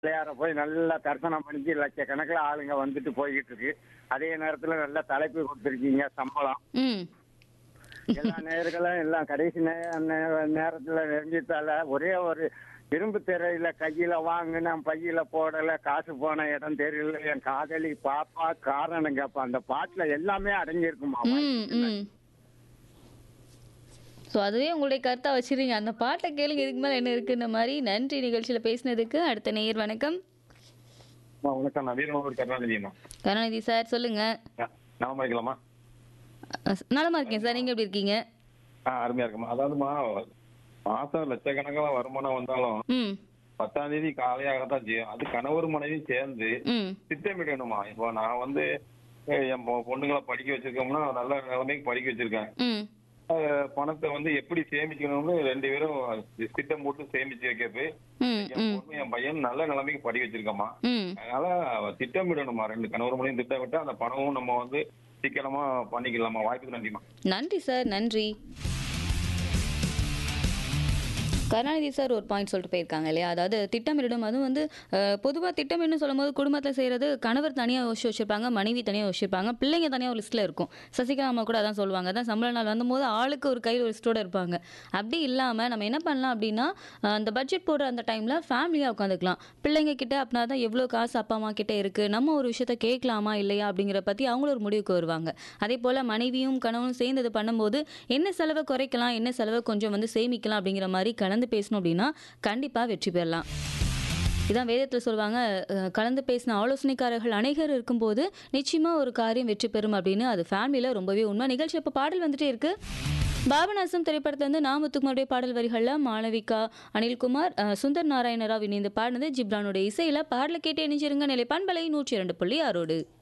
பிள்ளையார போய் நல்லா தரிசனம் பண்ணிட்டு லட்சக்கணக்கில் ஆளுங்க வந்துட்டு போய்கிட்டு இருக்கு அதே நேரத்துல நல்ல தலைப்பு கொடுத்துருக்கீங்க சம்பளம் ம் எல்லா நேர்களும் எல்லாம் கடைசி நே- நே- நேரத்துல நெருங்கிட்டால ஒரே ஒரு இரும்பு திரையில கையில வாங்கின பையில போடல காசு போன இடம் தெரியல என் காதலி பாப்பா காரணம் கேப்பா அந்த பாட்டுல எல்லாமே அடங்கியிருக்குமா ம் ம் ஸோ அதுவே உங்களுடைய கருத்தா வச்சிருங்க அந்த பாட்டை கேளுங்க இதுக்கு மேலே என்ன இருக்குன்ற மாதிரி நன்றி நிகழ்ச்சியில் பேசினதுக்கு அடுத்த நேயர் வணக்கம் வணக்கம் நான் வீரநூறு கருணாநிதிமா கருணாநிதி சார் சொல்லுங்க நாம இருக்கலாமா அஹ், நலமா இருக்கேன் சார் நீங்க எப்படி இருக்கீங்க ஆ அருமையா இருக்குமா அதாவதுமா மாசம் லட்சக்கணக்கில் வருமானம் வந்தாலும் ம் பத்தாம் தேதி காலையாக தான் செய்யும் அது கணவர் மனைவி சேர்ந்து ம் திட்டமிடணுமா இப்போ நான் வந்து அஹ், என் பொ- பொண்ணுங்களை படிக்க வச்சிருக்கோம்னா நல்ல நிலைமைக்கு படிக்க வச்சிருக்கேன் ம் அஹ், பணத்தை வந்து எப்படி சேமிக்கணும்னு ரெண்டு பேரும் திட்டம் போட்டு சேமிச்சு வைக்கிறது ம் என் ம் பொண்ணு என் பையன் நல்ல நிலைமைக்கு படிக்க வச்சிருக்கோமா ம் அதனால திட்டமிடணுமா ரெண்டு கணவர் மனையும் திட்டமிட்டு அந்த பணமும் நம்ம வந்து சிக்கனமா பண்ணிக்கலாமா வாய்ப்புக்கு நன்றிமா நன்றி சார் நன்றி கருணாநிதி சார் ஒரு பாயிண்ட் சொல்லிட்டு போயிருக்காங்க இல்லையா அதாவது திட்டமிடும் அதுவும் வந்து பொதுவாக திட்டமிடணும் சொல்லும்போது குடும்பத்தில் செய்கிறது கணவர் தனியாக யோசிச்சு வச்சிருப்பாங்க மனைவி தனியாக யோசிச்சிருப்பாங்க பிள்ளைங்க தனியாக ஒரு லிஸ்ட்டில் இருக்கும் சசிகலா அம்மா கூட அதான் சொல்லுவாங்க அதான் சம்பள நாள் வந்தபோது ஆளுக்கு ஒரு கையில் ஒரு லிஸ்ட்டோட இருப்பாங்க அப்படி இல்லாமல் நம்ம என்ன பண்ணலாம் அப்படின்னா அஹ், அந்த பட்ஜெட் போடுற அந்த டைமில் ஃபேமிலியாக உட்காந்துக்கலாம் பிள்ளைங்க கிட்ட அப்படின்னா தான் எவ்வளோ காசு அப்பா அம்மா கிட்ட இருக்குது நம்ம ஒரு விஷயத்த கேட்கலாமா இல்லையா அப்படிங்கிற பற்றி அவங்களும் ஒரு முடிவுக்கு வருவாங்க அதே போல் மனைவியும் கணவனும் சேர்ந்து இது பண்ணும்போது என்ன செலவை குறைக்கலாம் என்ன செலவை கொஞ்சம் வந்து சேமிக்கலாம் அப்படிங்கிற மாதிரி கலந்து பேசணும் அப்படின்னா கண்டிப்பாக வெற்றி பெறலாம் இதான் வேதத்தில் சொல்லுவாங்க அஹ், கலந்து பேசின ஆலோசனைக்காரர்கள் அநேகர் இருக்கும்போது நிச்சயமாக ஒரு காரியம் வெற்றி பெறும் அப்படின்னு அது ஃபேமிலியில் ரொம்பவே உண்மை நிகழ்ச்சி இப்போ பாடல் வந்துட்டே இருக்கு பாபநாசம் திரைப்படத்துலேருந்து நாமத்துக்குமாருடைய பாடல் வரிகளில் மாளவிகா அனில்குமார் அஹ், சுந்தர் நாராயண ராவ் இணைந்து பாடினது ஜிப்ரானுடைய இசையில் பாடலை கேட்டு இணைஞ்சிருங்க நிலை பண்பலை நூற்றி இரண்டு புள்ளி ஆறோடு